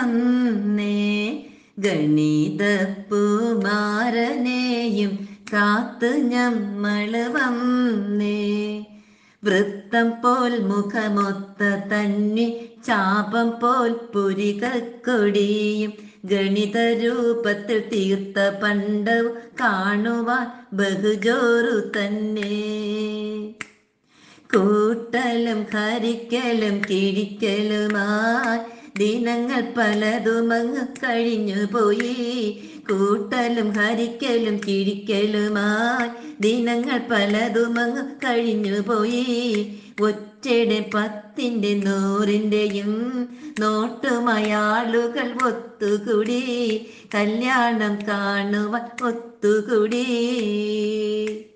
വന്നേ ഗണിതപ്പുമാരനെയും കാത്തു ഞമ്മള് വന്നേ വൃത്തം പോൽ മുഖമൊത്ത തന്നെ ചാപം പോൽ പുരികൊടിയും ഗണിത രൂപത്തിൽ തീർത്ത പണ്ടവും കാണുവാൻ ബഹുജോറു തന്നെ കൂട്ടലും ഹരിക്കലും കിഴിക്കലുമായി ദിനങ്ങൾ പലതുമങ്ങ് കഴിഞ്ഞു പോയി കൂട്ടലും ഹരിക്കലും കിഴിക്കലുമായി ദിനങ്ങൾ പലതുമങ്ങ് കഴിഞ്ഞു പോയി ഒറ്റയുടെ പത്തിൻ്റെ നൂറിൻ്റെയും നോട്ടുമായി ആളുകൾ ഒത്തുകൂടി കല്യാണം കാണുവാൻ ഒത്തുകൂടി